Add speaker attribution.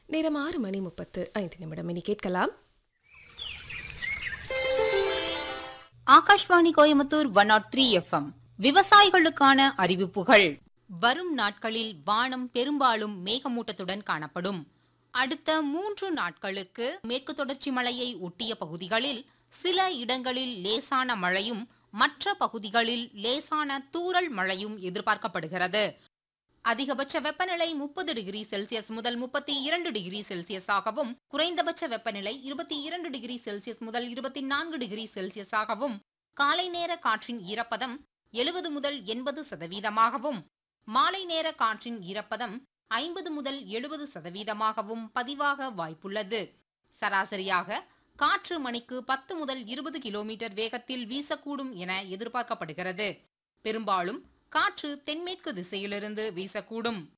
Speaker 1: நேரம் ஆறு மணி முப்பத்து ஐந்து நிமிடம் இனி கேட்கலாம்
Speaker 2: Akashvani Coimbatore one nought three FM விவசாயிகளுக்கான அறிவிப்புகள் வரும் நாட்களில் வானம் பெரும்பாலும் மேகமூட்டத்துடன் காணப்படும் அடுத்த மூன்று நாட்களுக்கு மேற்கு தொடர்ச்சி மலையை ஒட்டிய பகுதிகளில் சில இடங்களில் லேசான மழையும் மற்ற பகுதிகளில் லேசான தூறல் மழையும் எதிர்பார்க்கப்படுகிறது அதிகபட்ச வெப்பநிலை முப்பது டிகிரி செல்சியஸ் முதல் முப்பத்தி இரண்டு டிகிரி செல்சியஸாகவும் குறைந்தபட்ச வெப்பநிலை இருபத்தி இரண்டு டிகிரி செல்சியஸ் முதல் இருபத்தி நான்கு டிகிரி செல்சியஸாகவும் காலை நேர காற்றின் ஈரப்பதம் எழுபது முதல் எண்பது சதவீதமாகவும் மாலை நேர காற்றின் ஈரப்பதம் ஐம்பது முதல் எழுபது சதவீதமாகவும் பதிவாக வாய்ப்புள்ளது சராசரியாக காற்று மணிக்கு பத்து முதல் இருபது கிலோமீட்டர் வேகத்தில் வீசக்கூடும் என எதிர்பார்க்கப்படுகிறது பெரும்பாலும் காற்று தென்மேற்கு திசையிலிருந்து வீசக்கூடும்